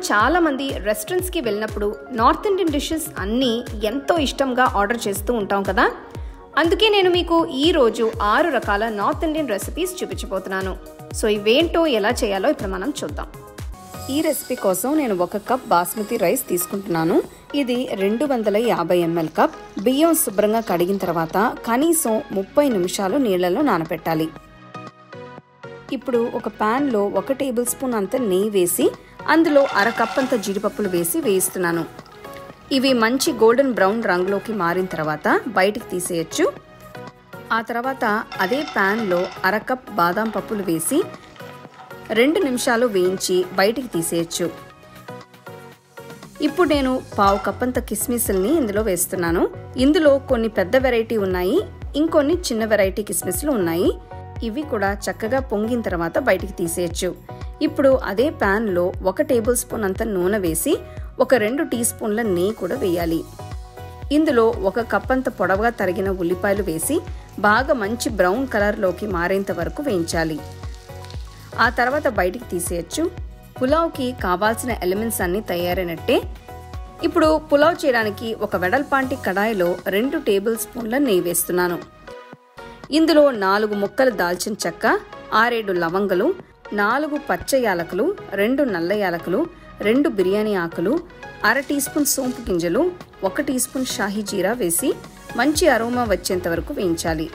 చాలామంది రెస్టారెంట్స్కి వెళ్ళినప్పుడు north Indian dishes అన్నీ ఎంతో ఇష్టంగా ఆర్డర్ చేస్తూ ఉంటాం కదా అందుకే నేను మీకు ఈరోజు ఆరు రకాల నార్త్ ఇండియన్ రెసిపీస్ చూపించబోతున్నాను సో ఇవేంటో ఎలా చేయాలో ఇప్పుడు మనం చూద్దాం ఈ రెసిపీ కోసం నేను ఒక కప్ బాస్మతి రైస్ తీసుకుంటున్నాను ఇది రెండు వందల యాభై ఎంఎల్ కప్ బియ్యం శుభ్రంగా కడిగిన తర్వాత కనీసం ముప్పై నిమిషాలు నీళ్లలో నానబెట్టాలి ఇప్పుడు ఒక ప్యాన్లో ఒక టేబుల్ స్పూన్ అంత నెయ్యి వేసి అందులో అర కప్ అంత జీడిపప్పులు వేసి వేయిస్తున్నాను ఇవి మంచి గోల్డెన్ బ్రౌన్ రంగులోకి మారిన తర్వాత బయటికి తీసేయచ్చు ఆ తర్వాత అదే ప్యాన్లో అర కప్ బాదాం పప్పులు వేసి రెండు నిమిషాలు వేయించి బయటికి తీసేయచ్చు ఇప్పుడు నేను పావు కప్ అంత కిస్మిస్ని ఇందులో వేస్తున్నాను ఇందులో కొన్ని పెద్ద వెరైటీ ఉన్నాయి ఇంకొన్ని చిన్న వెరైటీ కిస్మిస్లు ఉన్నాయి ఇవి కూడా చక్కగా పొంగిన తర్వాత బయటికి తీసేయచ్చు ఇప్పుడు అదే ప్యాన్లో ఒక టేబుల్ స్పూన్ అంత నూనె వేసి ఒక రెండు టీ స్పూన్ల నెయ్యి కూడా వేయాలి ఇందులో ఒక కప్ అంత పొడవుగా తరిగిన ఉల్లిపాయలు వేసి బాగా మంచి బ్రౌన్ కలర్లోకి మారేంత వరకు వేయించాలి ఆ తర్వాత బయటికి తీసేయచ్చు పులావ్కి కావాల్సిన ఎలిమెంట్స్ అన్నీ తయారైనట్టే ఇప్పుడు పులావ్ చేయడానికి ఒక వెడల్పాంటి కడాయిలో రెండు టేబుల్ స్పూన్ల నెయ్యి వేస్తున్నాను ఇందులో నాలుగు ముక్కలు దాల్చిన చెక్క ఆరేడు లవంగలు నాలుగు పచ్చ యాలకులు రెండు నల్ల యాలకులు రెండు బిర్యానీ ఆకులు అర టీ స్పూన్ సోంపు గింజలు ఒక టీ స్పూన్ షాహీ జీరా వేసి మంచి అరోమా వచ్చేంత వరకు వేయించాలి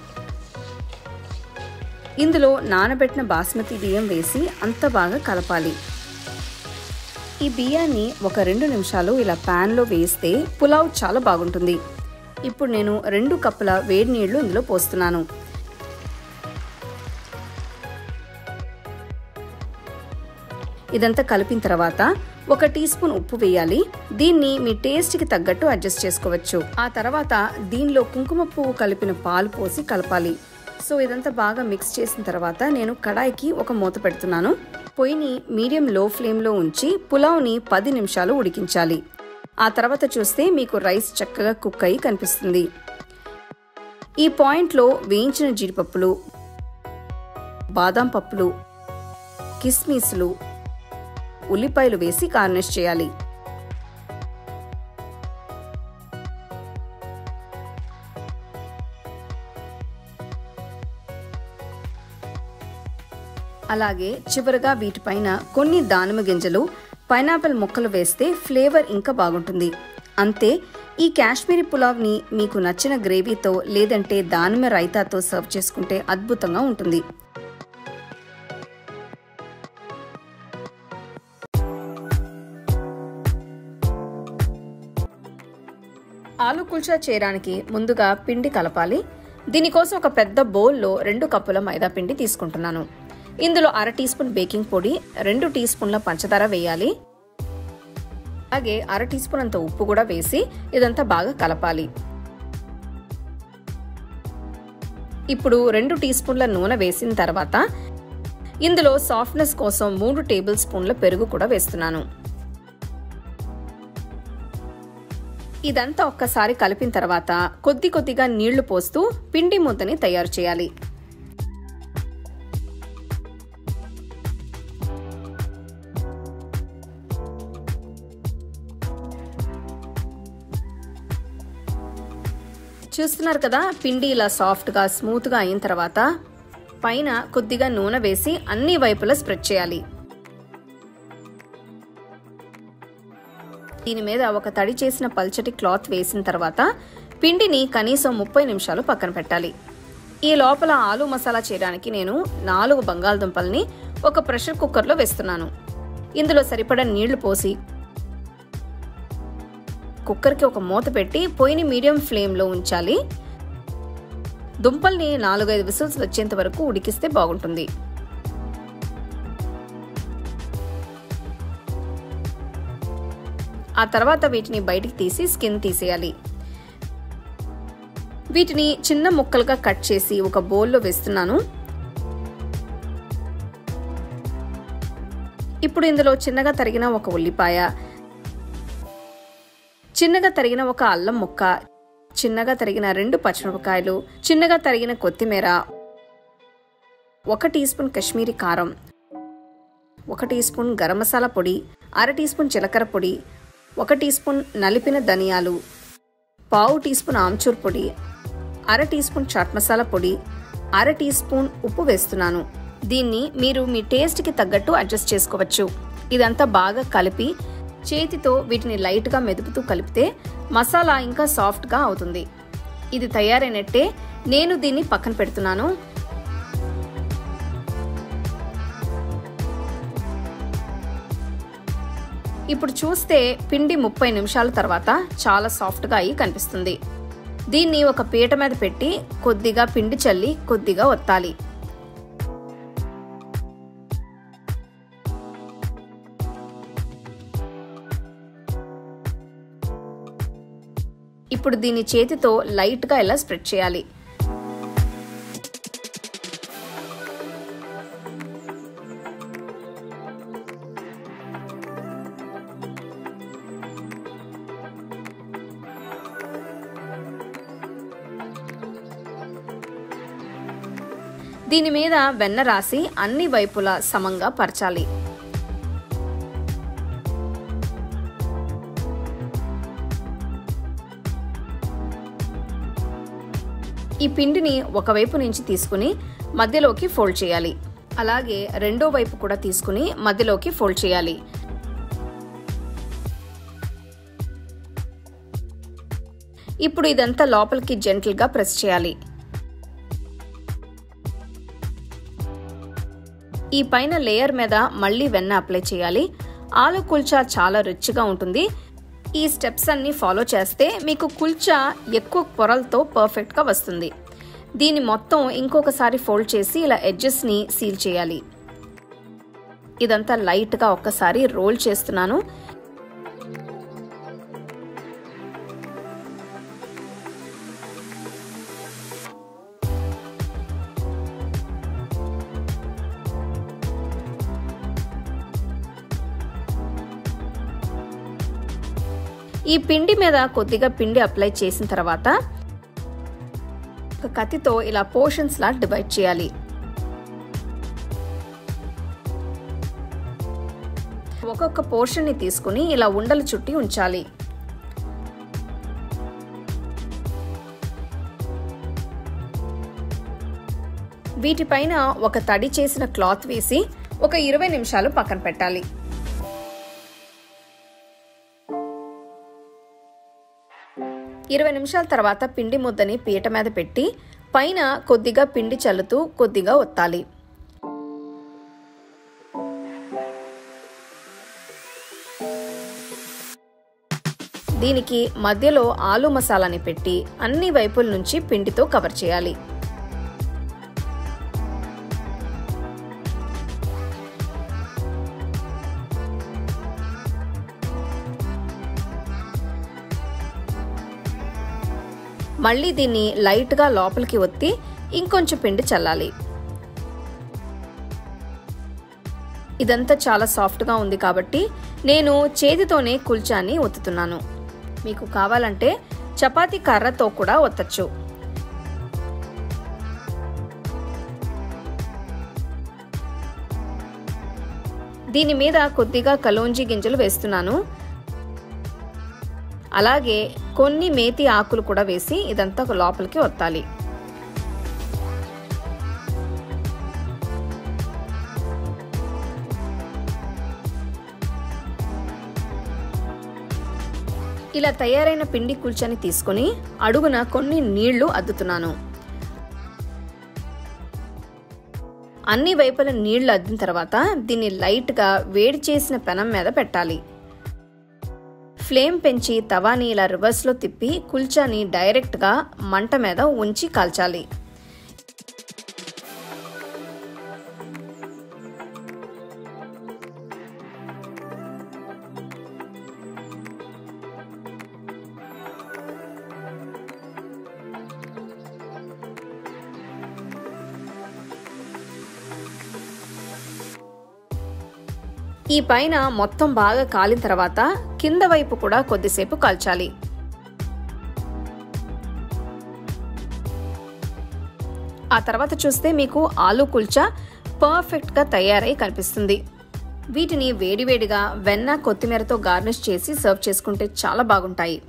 ఇందులో నానబెట్టిన బాస్మతి బియ్యం వేసి అంత బాగా కలపాలి ఈ బియ్యాన్ని ఒక రెండు నిమిషాలు ఇలా ప్యాన్లో వేస్తే పులావ్ చాలా బాగుంటుంది ఇప్పుడు నేను రెండు కప్పుల వేడి నీళ్లు ఇందులో పోస్తున్నాను ఇదంతా కలిపిన తర్వాత ఒక టీ స్పూన్ ఉప్పు వేయాలి దీన్ని మీ టేస్ట్కి తగ్గట్టు అడ్జస్ట్ చేసుకోవచ్చు ఆ తర్వాత దీనిలో కుంకుమ పువ్వు కలిపిన పాలు పోసి కలపాలి సో ఇదంతా బాగా మిక్స్ చేసిన తర్వాత నేను కడాయికి ఒక మూత పెడుతున్నాను పొయ్యిని మీడియం లో ఫ్లేమ్లో ఉంచి పులావ్ని పది నిమిషాలు ఉడికించాలి ఆ తర్వాత చూస్తే మీకు రైస్ చక్కగా కుక్ అయ్యి కనిపిస్తుంది ఈ పాయింట్లో వేయించిన జీడిపప్పులు బాదాం పప్పులు కిస్మిస్లు ఉల్లిపాయలు వేసి గార్నిష్ చేయాలి అలాగే చివరగా వీటిపైన కొన్ని దానిమ్మ గింజలు పైనాపిల్ ముక్కలు వేస్తే ఫ్లేవర్ ఇంకా బాగుంటుంది అంతే ఈ కాశ్మీరీ పులావ్ని మీకు నచ్చిన గ్రేవీతో లేదంటే దానిమ్మ రైతాతో సర్వ్ చేసుకుంటే అద్భుతంగా ఉంటుంది ఆలు కుల్చా చేయడానికి ముందుగా పిండి కలపాలి దీనికోసం ఒక పెద్ద బౌల్లో రెండు కప్పుల మైదా పిండి తీసుకుంటున్నాను ఇందులో అర టీ స్పూన్ బేకింగ్ పొడి రెండు టీ స్పూన్ల పంచదార వేయాలి అలాగే అర టీ స్పూన్ అంత ఉప్పు కూడా వేసి ఇదంతా బాగా కలపాలి ఇప్పుడు రెండు టీ స్పూన్ల నూనె వేసిన తర్వాత ఇందులో సాఫ్ట్నెస్ కోసం మూడు టేబుల్ స్పూన్ల పెరుగు కూడా వేస్తున్నాను ఇదంతా ఒక్కసారి కలిపిన తర్వాత కొద్ది కొద్దిగా నీళ్లు పోస్తూ పిండి ముద్దని తయారు చేయాలి చూస్తున్నారు కదా పిండి ఇలా సాఫ్ట్గా స్మూత్గా అయిన తర్వాత పైన కొద్దిగా నూనె వేసి అన్ని వైపులా స్ప్రెడ్ చేయాలి దీని మీద ఒక తడి చేసిన పల్చటి క్లాత్ వేసిన తర్వాత పిండిని కనీసం ముప్పై నిమిషాలు పక్కన పెట్టాలి ఈ లోపల ఆలు మసాలా చేయడానికి నేను నాలుగు బంగాళదుంపల్ని ఒక ప్రెషర్ కుక్కర్లో వేస్తున్నాను ఇందులో సరిపడా నీళ్లు పోసి కుక్కర్కి ఒక మూత పెట్టి పొయ్యిని మీడియం ఫ్లేమ్లో ఉంచాలి దుంపల్ని నాలుగైదు విసిల్స్ వచ్చేంత వరకు ఉడికిస్తే బాగుంటుంది ఆ తర్వాత వీటిని బయటికి తీసి స్కిన్ తీసేయాలి వీటిని చిన్న ముక్కలుగా కట్ చేసి ఒక బౌల్లో వేస్తున్నాను ఇప్పుడు ఇందులో చిన్నగా తరిగిన ఒక ఉల్లిపాయ చిన్నగా తరిగిన ఒక అల్లం ముక్క చిన్నగా తరిగిన రెండు పచ్చిమిరపకాయలు చిన్నగా తరిగిన కొత్తిమీర ఒక టీ స్పూన్ కాశ్మీరీ కారం ఒక టీ స్పూన్ గరం మసాలా పొడి అర టీ స్పూన్ జీలకర్ర పొడి ఒక టీ స్పూన్ నలిపిన ధనియాలు పావు టీ స్పూన్ ఆమ్చూర్ పొడి అర టీ స్పూన్ చాట్ మసాలా పొడి అర టీ స్పూన్ ఉప్పు వేస్తున్నాను దీన్ని మీరు మీ టేస్ట్కి తగ్గట్టు అడ్జస్ట్ చేసుకోవచ్చు ఇదంతా బాగా కలిపి చేతితో వీటిని లైట్గా మెదుపుతూ కలిపితే మసాలా ఇంకా సాఫ్ట్గా అవుతుంది ఇది తయారైనట్టే నేను దీన్ని పక్కన పెడుతున్నాను ఇప్పుడు చూస్తే పిండి ముప్పై నిమిషాల తర్వాత చాలా సాఫ్ట్గా అయి కనిపిస్తుంది దీన్ని ఒక పీట మీద పెట్టి కొద్దిగా పిండి చల్లి కొద్దిగా ఒత్తాలి ఇప్పుడు దీన్ని చేతితో లైట్గా ఇలా స్ప్రెడ్ చేయాలి దీని మీద వెన్న రాసి అన్ని వైపులా సమంగా పరచాలి ఈ పిండిని ఒకవైపు నుంచి తీసుకుని మధ్యలోకి ఫోల్డ్ చేయాలి అలాగే రెండో వైపు కూడా తీసుకుని మధ్యలోకి ఫోల్డ్ చేయాలి ఇప్పుడు ఇదంతా లోపలికి జెంటిల్గా ప్రెస్ చేయాలి ఈ పైన లేయర్ మీద మళ్ళీ వెన్న అప్లై చేయాలి ఆలు కుల్చా చాలా రుచిగా ఉంటుంది ఈ స్టెప్స్ అన్ని ఫాలో చేస్తే మీకు కుల్చా ఎక్కువ పొరలతో పర్ఫెక్ట్గా వస్తుంది దీన్ని మొత్తం ఇంకొకసారి ఫోల్డ్ చేసి ఇలా ఎడ్జెస్ని సీల్ చేయాలి ఇదంతా లైట్గా ఒక్కసారి రోల్ చేస్తున్నాను ఈ పిండి మీద కొద్దిగా పిండి అప్లై చేసిన తర్వాత ఒక కత్తితో ఇలా పోర్షన్స్ లా డివైడ్ చేయాలి ఒక్కొక్క పోర్షన్ ని తీసుకుని ఇలా ఉండలు చుట్టి ఉంచాలి వీటిపైన ఒక తడి చేసిన క్లాత్ వేసి ఒక ఇరవై నిమిషాలు పక్కన పెట్టాలి ఇరవై నిమిషాల తర్వాత పిండి ముద్దని పీట మీద పెట్టి పైన కొద్దిగా పిండి చల్లుతూ కొద్దిగా ఒత్తాలి దీనికి మధ్యలో ఆలు మసాలాని పెట్టి అన్ని వైపుల నుంచి పిండితో కవర్ చేయాలి మళ్ళీ దీన్ని లైట్గా లోపలికి ఒత్తి ఇంకొంచెం పిండి చల్లాలి ఇదంతా చాలా సాఫ్ట్గా ఉంది కాబట్టి నేను చేతితోనే కుల్చాని ఒత్తుతున్నాను మీకు కావాలంటే చపాతీ కర్రతో కూడా ఒత్తచ్చు దీని మీద కొద్దిగా కలోంజీ గింజలు వేస్తున్నాను అలాగే కొన్ని మేతి ఆకులు కూడా వేసి ఇదంతా లోపలికి ఒత్తాలి ఇలా తయారైన పిండి కుల్చని తీసుకుని అడుగున కొన్ని నీళ్లు అద్దుతున్నాను అన్ని వైపుల నీళ్లు అద్దిన తర్వాత దీన్ని లైట్గా వేడి చేసిన పెనం మీద పెట్టాలి ఫ్లేమ్ పెంచి తవాని ఇలా రివర్స్లో తిప్పి కుల్చాని డైరెక్ట్గా మంట మీద ఉంచి కాల్చాలి ఈ పైన మొత్తం బాగా కాలిన తర్వాత కింద వైపు కూడా కొద్దిసేపు కాల్చాలి ఆ తర్వాత చూస్తే మీకు ఆలు కుల్చా పర్ఫెక్ట్గా తయారై కనిపిస్తుంది వీటిని వేడివేడిగా వెన్న కొత్తిమీరతో గార్నిష్ చేసి సర్వ్ చేసుకుంటే చాలా బాగుంటాయి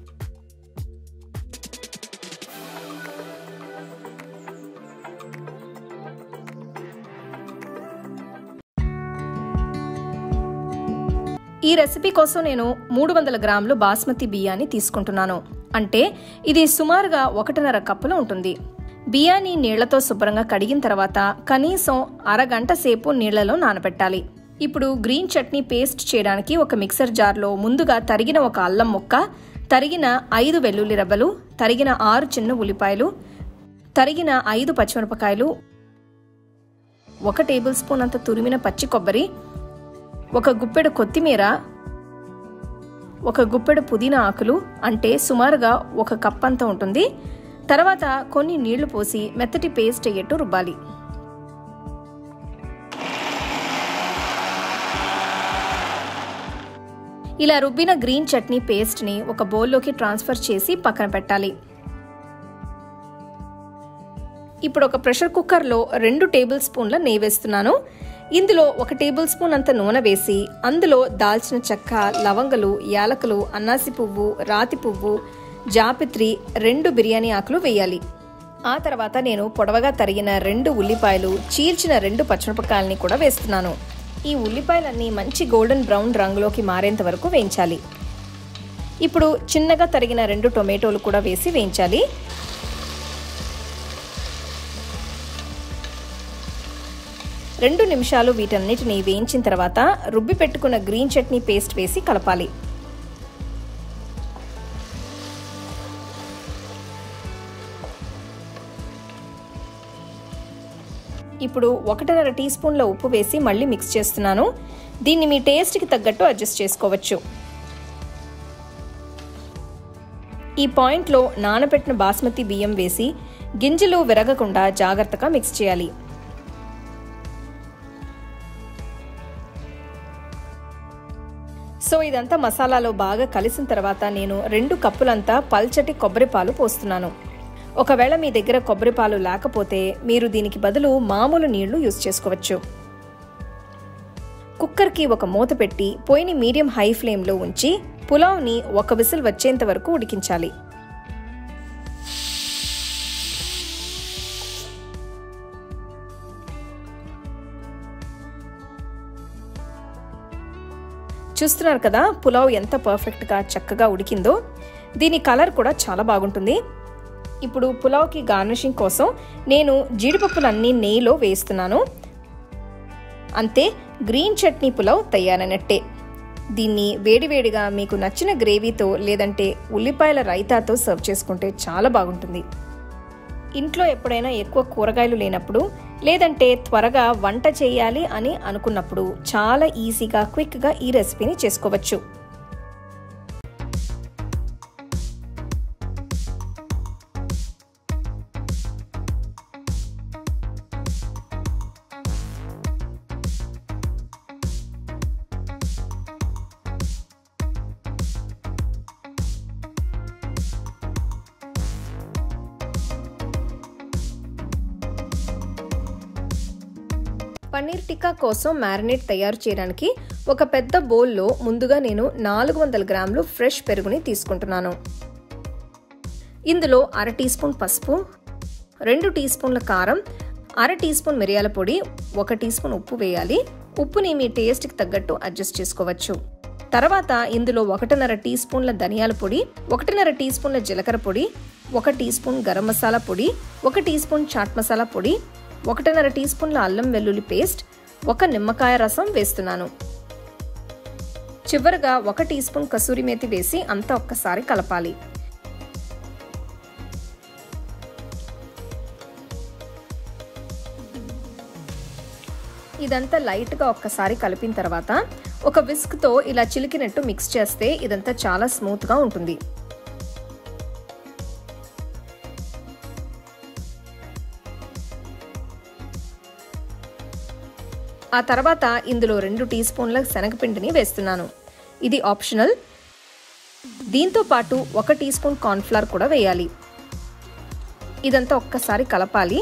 ఈ రెసిపీ కోసం నేను మూడు వందల గ్రాములు బాస్మతి బియ్యాన్ని తీసుకుంటున్నాను అంటే ఇది సుమారుగా ఒకటిన్నర కప్పులు ఉంటుంది బియ్యాన్ని నీళ్లతో శుభ్రంగా కడిగిన తర్వాత కనీసం అరగంట సేపు నీళ్లలో నానబెట్టాలి ఇప్పుడు గ్రీన్ చట్నీ పేస్ట్ చేయడానికి ఒక మిక్సర్ జార్లో ముందుగా తరిగిన ఒక అల్లం ముక్క తరిగిన ఐదు వెల్లుల్లి రెబ్బలు తరిగిన ఆరు చిన్న ఉల్లిపాయలు తరిగిన ఐదు పచ్చిమిరపకాయలు ఒక టేబుల్ స్పూన్ అంత తురిమిన పచ్చి కొబ్బరి ఒక గుప్పెడు కొత్తిమీర ఒక గుప్పెడు పుదీనా ఆకులు అంటే సుమారుగా ఒక కప్ అంత ఉంటుంది తర్వాత కొన్ని నీళ్లు పోసి మెత్తటి పేస్ట్ అయ్యేట్టు రుబ్బాలి ఇలా రుబ్బిన గ్రీన్ చట్నీ పేస్ట్ని ఒక బౌల్లోకి ట్రాన్స్ఫర్ చేసి పక్కన పెట్టాలి ఇప్పుడు ఒక ప్రెషర్ కుక్కర్లో రెండు టేబుల్ స్పూన్ల నెయ్యి వేస్తున్నాను ఇందులో ఒక టేబుల్ స్పూన్ అంత నూనె వేసి అందులో దాల్చిన చెక్క లవంగలు యాలకులు అన్నాసి పువ్వు రాతి పువ్వు జాపిత్రి రెండు బిర్యానీ ఆకులు వేయాలి ఆ తర్వాత నేను పొడవగా తరిగిన రెండు ఉల్లిపాయలు చీల్చిన రెండు పచ్చిమిరపకాయలని కూడా వేస్తున్నాను ఈ ఉల్లిపాయలన్నీ మంచి గోల్డెన్ బ్రౌన్ రంగులోకి మారేంత వరకు వేయించాలి ఇప్పుడు చిన్నగా తరిగిన రెండు టొమాటోలు కూడా వేసి వేయించాలి రెండు నిమిషాలు వీటన్నిటిని వేయించిన తర్వాత రుబ్బి పెట్టుకున్న గ్రీన్ చట్నీ పేస్ట్ వేసి కలపాలి ఇప్పుడు ఒకటిన్నర టీ స్పూన్ల ఉప్పు వేసి మళ్ళీ మిక్స్ చేస్తున్నాను దీన్ని మీ టేస్ట్కి తగ్గట్టు అడ్జస్ట్ చేసుకోవచ్చు ఈ పాయింట్లో నానబెట్టిన బాస్మతి బియ్యం వేసి గింజలు విరగకుండా జాగ్రత్తగా మిక్స్ చేయాలి సో ఇదంతా మసాలాలో బాగా కలిసిన తర్వాత నేను రెండు కప్పులంతా పల్చటి కొబ్బరి పాలు పోస్తున్నాను ఒకవేళ మీ దగ్గర కొబ్బరి పాలు లేకపోతే మీరు దీనికి బదులు మామూలు నీళ్లు యూజ్ చేసుకోవచ్చు కుక్కర్కి ఒక మూత పెట్టి పొయ్యిని మీడియం హై ఫ్లేమ్లో ఉంచి పులావ్ని ఒక విసిల్ వచ్చేంత వరకు ఉడికించాలి చూస్తున్నారు కదా పులావ్ ఎంత పర్ఫెక్ట్గా చక్కగా ఉడికిందో దీని కలర్ కూడా చాలా బాగుంటుంది ఇప్పుడు పులావ్కి గార్నిషింగ్ కోసం నేను జీడిపప్పులన్నీ నెయ్యిలో వేస్తున్నాను అంతే గ్రీన్ చట్నీ పులావ్ తయారైనట్టే దీన్ని వేడివేడిగా మీకు నచ్చిన గ్రేవీతో లేదంటే ఉల్లిపాయల రైతాతో సర్వ్ చేసుకుంటే చాలా బాగుంటుంది ఇంట్లో ఎప్పుడైనా ఎక్కువ కూరగాయలు లేనప్పుడు లేదంటే త్వరగా వంట చేయాలి అని అనుకున్నప్పుడు చాలా ఈజీగా క్విక్గా ఈ రెసిపీని చేసుకోవచ్చు పన్నీర్ టిక్కా కోసం మ్యారినేట్ తయారు చేయడానికి ఒక పెద్ద బౌల్లో ముందుగా నేను నాలుగు వందల గ్రాములు ఫ్రెష్ పెరుగుని తీసుకుంటున్నాను ఇందులో అర టీ స్పూన్ పసుపు రెండు టీ స్పూన్ల కారం అర టీ స్పూన్ మిరియాల పొడి ఒక టీ స్పూన్ ఉప్పు వేయాలి ఉప్పుని మీ టేస్ట్కి తగ్గట్టు అడ్జస్ట్ చేసుకోవచ్చు తర్వాత ఇందులో ఒకటిన్నర టీ స్పూన్ల ధనియాల పొడి ఒకటిన్నర టీ స్పూన్ల జీలకర్ర పొడి ఒక టీ స్పూన్ గరం మసాలా పొడి ఒక టీ స్పూన్ చాట్ మసాలా పొడి ఒకటిన్నర టీ స్పూన్ల అల్లం వెల్లుల్లి పేస్ట్ ఒక నిమ్మకాయ రసం వేస్తున్నాను చివరగా ఒక టీ స్పూన్ కసూరి మేతి వేసి అంతా ఒక్కసారి కలపాలి ఇదంతా లైట్గా ఒక్కసారి కలిపిన తర్వాత ఒక విస్క్తో ఇలా చిలికినట్టు మిక్స్ చేస్తే ఇదంతా చాలా స్మూత్గా ఉంటుంది ఆ తర్వాత ఇందులో రెండు టీ స్పూన్ల శనగపిండిని వేస్తున్నాను ఇది ఆప్షనల్ దీంతో పాటు ఒక టీ స్పూన్ కార్న్ఫ్లవర్ కూడా వేయాలి ఇదంతా ఒక్కసారి కలపాలి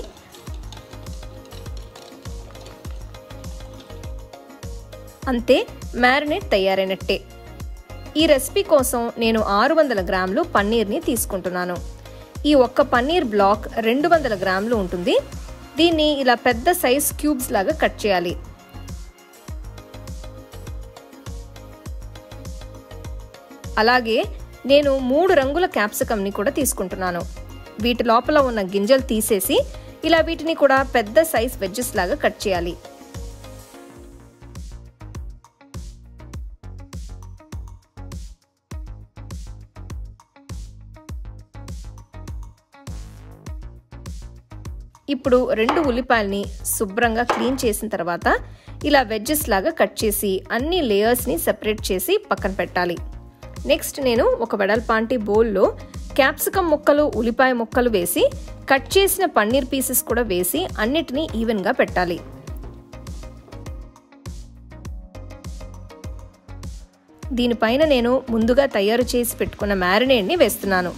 అంతే మ్యారినేట్ తయారైనట్టే ఈ రెసిపీ కోసం నేను ఆరు వందల గ్రాములు పన్నీర్ని తీసుకుంటున్నాను ఈ ఒక్క పన్నీర్ బ్లాక్ రెండు వందల గ్రాములు ఉంటుంది దీన్ని ఇలా పెద్ద సైజ్ క్యూబ్స్ లాగా కట్ చేయాలి అలాగే నేను మూడు రంగుల క్యాప్సికమ్ని కూడా తీసుకుంటున్నాను వీటి లోపల ఉన్న గింజలు తీసేసి ఇలా వీటిని కూడా పెద్ద సైజ్ వెజ్జెస్ లాగా కట్ చేయాలి ఇప్పుడు రెండు ఉల్లిపాయల్ని శుభ్రంగా క్లీన్ చేసిన తర్వాత ఇలా వెజ్జెస్ లాగా కట్ చేసి అన్ని లేయర్స్ని సెపరేట్ చేసి పక్కన పెట్టాలి నెక్స్ట్ నేను ఒక వెడల్పాంటి బౌల్లో క్యాప్సికమ్ ముక్కలు ఉల్లిపాయ ముక్కలు వేసి కట్ చేసిన పన్నీర్ పీసెస్ కూడా వేసి అన్నిటినీ ఈవెన్గా పెట్టాలి దీనిపైన నేను ముందుగా తయారు చేసి పెట్టుకున్న మ్యారినేడ్ని వేస్తున్నాను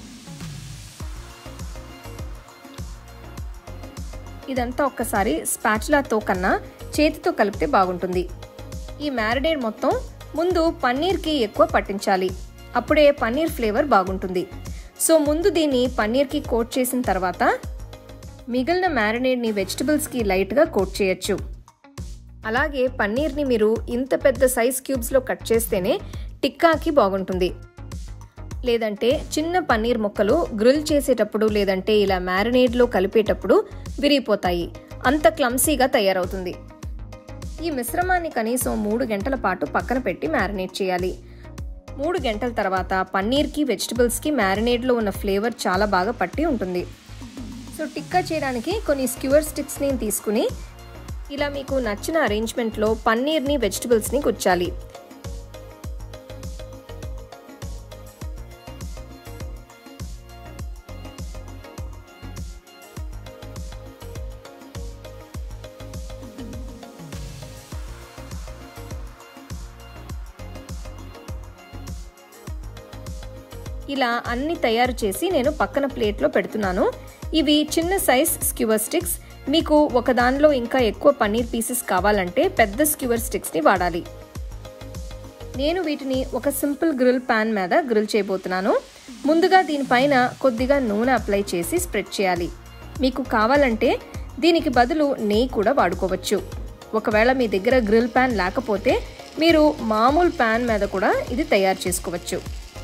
ఇదంతా ఒక్కసారి స్పాచులాతో కన్నా చేతితో కలిపితే బాగుంటుంది ఈ మ్యారినేడ్ మొత్తం ముందు పన్నీర్కి ఎక్కువ పట్టించాలి అప్పుడే పన్నీర్ ఫ్లేవర్ బాగుంటుంది సో ముందు దీన్ని పన్నీర్కి కోట్ చేసిన తర్వాత మిగిలిన మ్యారినేడ్ని వెజిటబుల్స్కి లైట్గా కోట్ చేయొచ్చు అలాగే పన్నీర్ని మీరు ఇంత పెద్ద సైజ్ క్యూబ్స్లో కట్ చేస్తేనే టిక్కాకి బాగుంటుంది లేదంటే చిన్న పన్నీర్ ముక్కలు గ్రిల్ చేసేటప్పుడు లేదంటే ఇలా మ్యారినేడ్లో కలిపేటప్పుడు విరిగిపోతాయి అంత క్లమ్సీగా తయారవుతుంది ఈ మిశ్రమాన్ని కనీసం మూడు గంటల పాటు పక్కన పెట్టి మ్యారినేట్ చేయాలి మూడు గంటల తర్వాత పన్నీర్కి వెజిటబుల్స్కి మ్యారినేడ్లో ఉన్న ఫ్లేవర్ చాలా బాగా పట్టి ఉంటుంది సో టిక్కా చేయడానికి కొన్ని స్క్యూర్ స్టిక్స్ని తీసుకుని ఇలా మీకు నచ్చిన అరేంజ్మెంట్లో పన్నీర్ని వెజిటబుల్స్ని గుచ్చాలి ఇలా అన్ని తయారు చేసి నేను పక్కన ప్లేట్లో పెడుతున్నాను ఇవి చిన్న సైజ్ స్క్యూవర్ స్టిక్స్ మీకు ఒక దానిలో ఇంకా ఎక్కువ పన్నీర్ పీసెస్ కావాలంటే పెద్ద స్క్యూవర్ స్టిక్స్ని వాడాలి నేను వీటిని ఒక సింపుల్ గ్రిల్ ప్యాన్ మీద గ్రిల్ చేయబోతున్నాను ముందుగా దీనిపైన కొద్దిగా నూనె అప్లై చేసి స్ప్రెడ్ చేయాలి మీకు కావాలంటే దీనికి బదులు నెయ్యి కూడా వాడుకోవచ్చు ఒకవేళ మీ దగ్గర గ్రిల్ ప్యాన్ లేకపోతే మీరు మామూలు ప్యాన్ మీద కూడా ఇది తయారు చేసుకోవచ్చు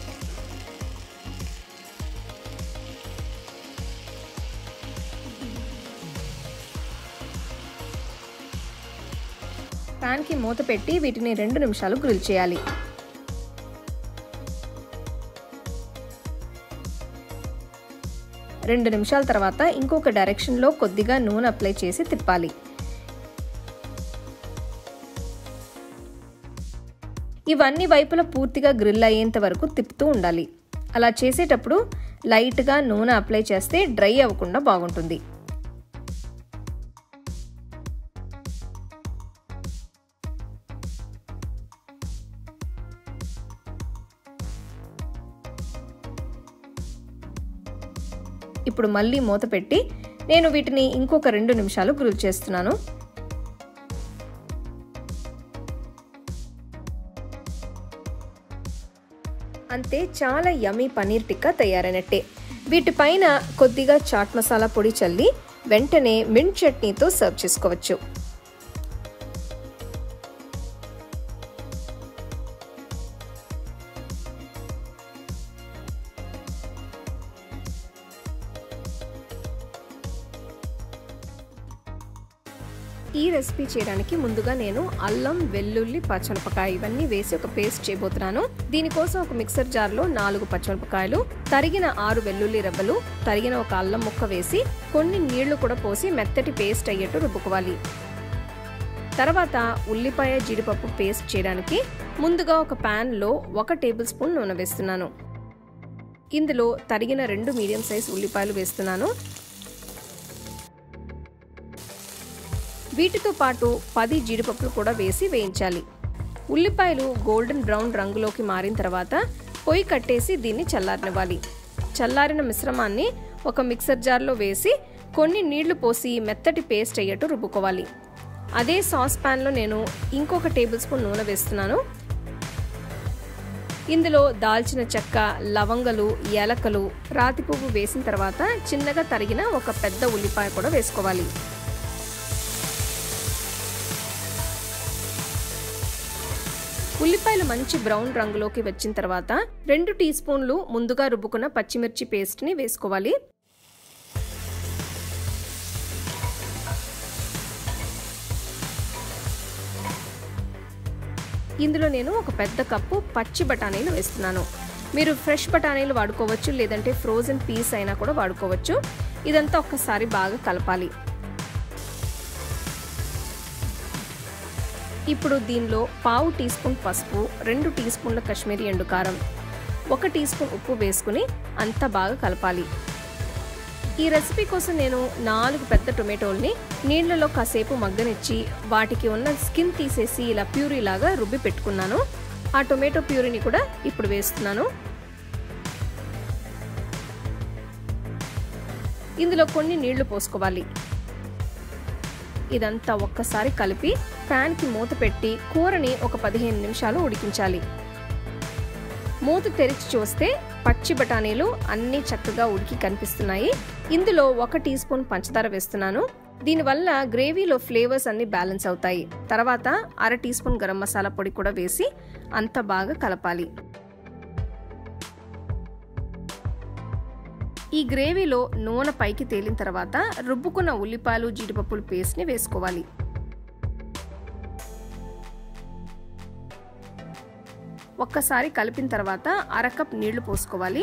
ప్యాన్కి మూత పెట్టి వీటిని రెండు నిమిషాలు గ్రిల్ చేయాలి రెండు నిమిషాల తర్వాత ఇంకొక డైరెక్షన్లో కొద్దిగా నూనె అప్లై చేసి తిప్పాలి ఇవన్నీ వైపుల పూర్తిగా గ్రిల్ అయ్యేంత వరకు తిప్పుతూ ఉండాలి అలా చేసేటప్పుడు లైట్గా నూనె అప్లై చేస్తే డ్రై అవ్వకుండా బాగుంటుంది ఇప్పుడు మళ్ళీ మూత పెట్టి నేను వీటిని ఇంకొక రెండు నిమిషాలు గ్రిల్ చేస్తున్నాను అంతే చాలా యమీ పన్నీర్ టిక్కా తయారైనట్టే వీటిపైన కొద్దిగా చాట్ మసాలా పొడి చల్లి వెంటనే మింట్ చట్నీతో సర్వ్ చేసుకోవచ్చు ఈ రెసిపీ చేయడానికి ముందుగా నేను అల్లం వెల్లుల్లి పచ్చమిరపకాయ ఇవన్నీ వేసి ఒక పేస్ట్ చేయబోతున్నాను దీనికోసం ఒక మిక్సర్ జార్లో నాలుగు పచ్చమిరపకాయలు తరిగిన ఆరు వెల్లుల్లి రెబ్బలు తరిగిన ఒక అల్లం ముక్క వేసి కొన్ని నీళ్లు కూడా పోసి మెత్తటి పేస్ట్ అయ్యేట్టు రుబ్బుకోవాలి తర్వాత ఉల్లిపాయ జీడిపప్పు పేస్ట్ చేయడానికి ముందుగా ఒక ప్యాన్లో ఒక టేబుల్ స్పూన్ నూనె వేస్తున్నాను ఇందులో తరిగిన రెండు మీడియం సైజ్ ఉల్లిపాయలు వేస్తున్నాను వీటితో పాటు పది జీడిపప్పులు కూడా వేసి వేయించాలి ఉల్లిపాయలు గోల్డెన్ బ్రౌన్ రంగులోకి మారిన తర్వాత పొయ్యి కట్టేసి దీన్ని చల్లారనివ్వాలి చల్లారిన మిశ్రమాన్ని ఒక మిక్సర్ జార్లో వేసి కొన్ని నీళ్లు పోసి మెత్తటి పేస్ట్ అయ్యేట్టు రుబ్బుకోవాలి అదే సాస్ ప్యాన్లో నేను ఇంకొక టేబుల్ స్పూన్ నూనె వేస్తున్నాను ఇందులో దాల్చిన చెక్క లవంగలు ఏలకలు రాతి పువ్వు వేసిన తర్వాత చిన్నగా తరిగిన ఒక పెద్ద ఉల్లిపాయ కూడా వేసుకోవాలి ఉల్లిపాయలు మంచి బ్రౌన్ రంగులోకి వచ్చిన తర్వాత రెండు టీ స్పూన్లు ముందుగా రుబ్బుకున్న పచ్చిమిర్చి పేస్ట్ని వేసుకోవాలి ఇందులో నేను ఒక పెద్ద కప్పు పచ్చి బఠానీలు వేస్తున్నాను మీరు ఫ్రెష్ బఠానీలు వాడుకోవచ్చు లేదంటే ఫ్రోజన్ పీస్ అయినా కూడా వాడుకోవచ్చు ఇదంతా ఒక్కసారి బాగా కలపాలి ఇప్పుడు దీనిలో పావు టీ స్పూన్ పసుపు రెండు టీ స్పూన్ల కాశ్మీరీ ఎండు కారం ఒక టీ స్పూన్ ఉప్పు వేసుకుని అంతా బాగా కలపాలి ఈ రెసిపీ కోసం నేను నాలుగు పెద్ద టొమాటోల్ని నీళ్లలో కాసేపు మగ్గనిచ్చి వాటికి ఉన్న స్కిన్ తీసేసి ఇలా ప్యూరీ లాగా రుబ్బి పెట్టుకున్నాను ఆ టొమాటో ప్యూరీని కూడా ఇప్పుడు వేస్తున్నాను ఇందులో కొన్ని నీళ్లు పోసుకోవాలి ఇదంతా ఒక్కసారి కలిపి ప్యాన్కి మూత పెట్టి కూరని ఒక పదిహేను నిమిషాలు ఉడికించాలి మూత తెరిచి చూస్తే పచ్చి బఠానీలు అన్నీ చక్కగా ఉడికి కనిపిస్తున్నాయి ఇందులో ఒక టీ స్పూన్ పంచదార వేస్తున్నాను దీనివల్ల గ్రేవీలో ఫ్లేవర్స్ అన్ని బ్యాలెన్స్ అవుతాయి తర్వాత అర టీ స్పూన్ గరం మసాలా పొడి కూడా వేసి అంత బాగా కలపాలి ఈ గ్రేవీలో నూనె పైకి తేలిన తర్వాత రుబ్బుకున్న ఉల్లిపాయలు జీడిపప్పుల పేస్ట్ని వేసుకోవాలి ఒక్కసారి కలిపిన తర్వాత అరకప్ నీళ్లు పోసుకోవాలి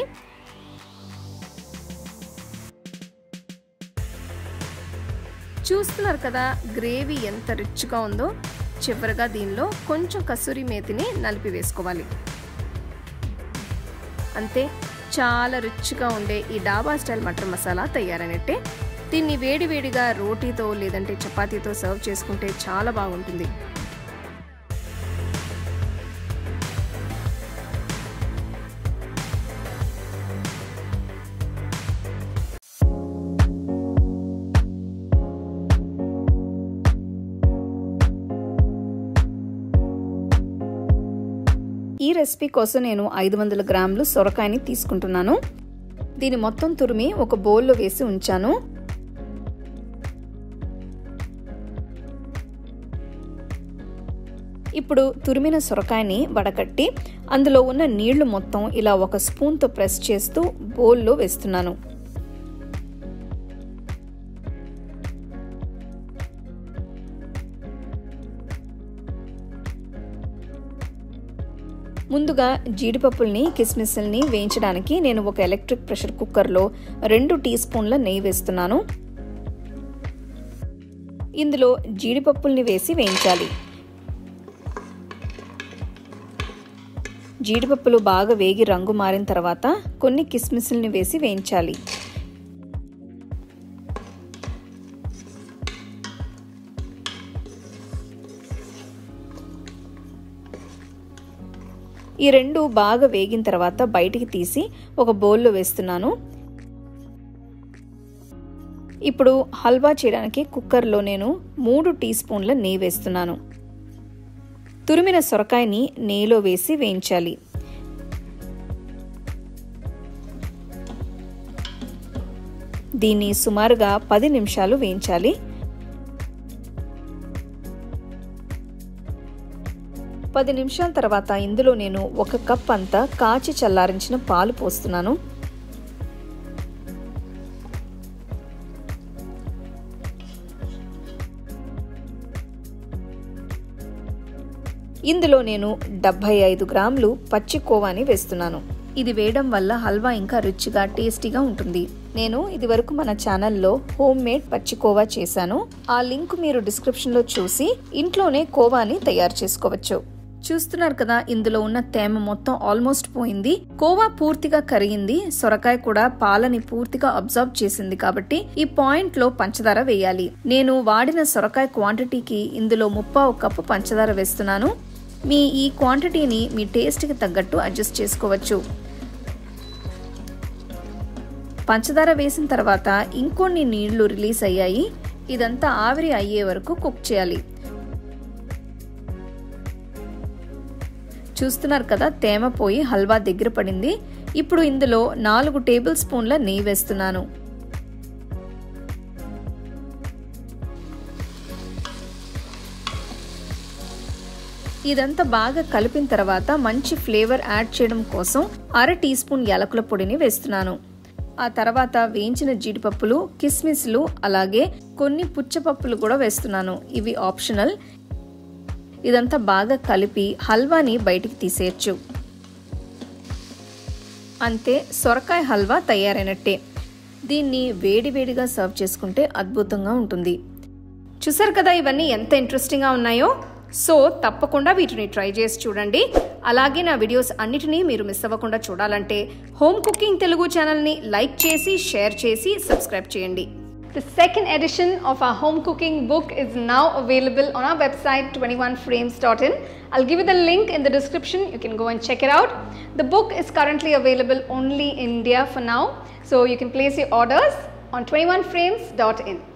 చూస్తున్నారు కదా గ్రేవీ ఎంత రిచ్గా ఉందో చివరిగా దీనిలో కొంచెం కసూరి మేతిని నలిపి వేసుకోవాలి అంతే చాలా రుచిగా ఉండే ఈ డాబా స్టైల్ మటర్ మసాలా తయారైనట్టే దీన్ని వేడివేడిగా రోటీతో లేదంటే చపాతీతో సర్వ్ చేసుకుంటే చాలా బాగుంటుంది ఈ రెసిపీ కోసం నేను ఐదు వందల గ్రాములు సొరకాయని తీసుకుంటున్నాను దీని మొత్తం తురిమి ఒక బౌల్లో వేసి ఉంచాను ఇప్పుడు తురిమిన సొరకాయని వడకట్టి అందులో ఉన్న నీళ్లు మొత్తం ఇలా ఒక స్పూన్తో ప్రెస్ చేస్తూ బౌల్లో వేస్తున్నాను ముందుగా జీడిపప్పుల్ని కిస్మిస్ల్ని వేయించడానికి నేను ఒక ఎలక్ట్రిక్ ప్రెషర్ కుక్కర్లో రెండు టీ స్పూన్ల నెయ్యి వేస్తున్నాను ఇందులో జీడిపప్పుల్ని వేసి వేయించాలి జీడిపప్పులు బాగా వేగి రంగు మారిన తర్వాత కొన్ని కిస్మిస్ల్ని వేసి వేయించాలి ఈ రెండు బాగా వేగిన తర్వాత బయటికి తీసి ఒక బౌల్లో వేస్తున్నాను ఇప్పుడు హల్వా చేయడానికి కుక్కర్లో నేను మూడు టీ స్పూన్ల నెయ్యి వేస్తున్నాను తురిమిన సొరకాయని నెయ్యిలో వేసి వేయించాలి దీన్ని సుమారుగా పది నిమిషాలు వేయించాలి పది నిమిషాల తర్వాత ఇందులో నేను ఒక కప్ అంతా కాచి చల్లారించిన పాలు పోస్తున్నాను ఇందులో నేను డెబ్బై ఐదు గ్రాములు పచ్చి కోవాని వేస్తున్నాను ఇది వేయడం వల్ల హల్వా ఇంకా రుచిగా టేస్టీగా ఉంటుంది నేను ఇది వరకు మన ఛానల్లో హోమ్ మేడ్ పచ్చి కోవా చేశాను ఆ లింక్ మీరు డిస్క్రిప్షన్లో చూసి ఇంట్లోనే కోవాని తయారు చేసుకోవచ్చు చూస్తున్నారు కదా ఇందులో ఉన్న తేమ మొత్తం ఆల్మోస్ట్ పోయింది కోవా పూర్తిగా కరిగింది సొరకాయ కూడా పాలని పూర్తిగా అబ్జర్వ్ చేసింది కాబట్టి ఈ పాయింట్ లో పంచదార వేయాలి నేను వాడిన సొరకాయ క్వాంటిటీకి ఇందులో ముప్పావు కప్పు పంచదార వేస్తున్నాను మీ ఈ క్వాంటిటీని మీ టేస్ట్కి తగ్గట్టు అడ్జస్ట్ చేసుకోవచ్చు పంచదార వేసిన తర్వాత ఇంకొన్ని నీళ్లు రిలీజ్ అయ్యాయి ఇదంతా ఆవిరి అయ్యే వరకు కుక్ చేయాలి చూస్తున్నారు కదా తేమ పోయి హల్వా దగ్గర పడింది ఇప్పుడు ఇందులో నాలుగు టేబుల్ స్పూన్ల నెయ్యి వేస్తున్నాను ఇదంతా బాగా కలిపిన తర్వాత మంచి ఫ్లేవర్ యాడ్ చేయడం కోసం అర టీ స్పూన్ యాలకుల పొడిని వేస్తున్నాను ఆ తర్వాత వేయించిన జీడిపప్పులు కిస్మిస్లు అలాగే కొన్ని పుచ్చపప్పులు కూడా వేస్తున్నాను ఇవి ఆప్షనల్ ఇదంతా బాగా కలిపి హల్వాని బయటికి తీసేయచ్చు అంతే సొరకాయ హల్వా తయారైనట్టే దీన్ని వేడివేడిగా సర్వ్ చేసుకుంటే అద్భుతంగా ఉంటుంది చూసారు కదా ఇవన్నీ ఎంత ఇంట్రెస్టింగ్గా ఉన్నాయో సో తప్పకుండా వీటిని ట్రై చేసి చూడండి అలాగే నా వీడియోస్ అన్నిటినీ మీరు మిస్ అవ్వకుండా చూడాలంటే హోమ్ కుకింగ్ తెలుగు ఛానల్ని లైక్ చేసి షేర్ చేసి సబ్స్క్రైబ్ చేయండి The second edition of our home cooking book is now available on our website 21frames.in. I'll give you the link in the description. You can go and check it out. The book is currently available only in India for now, so you can place your orders on 21frames.in.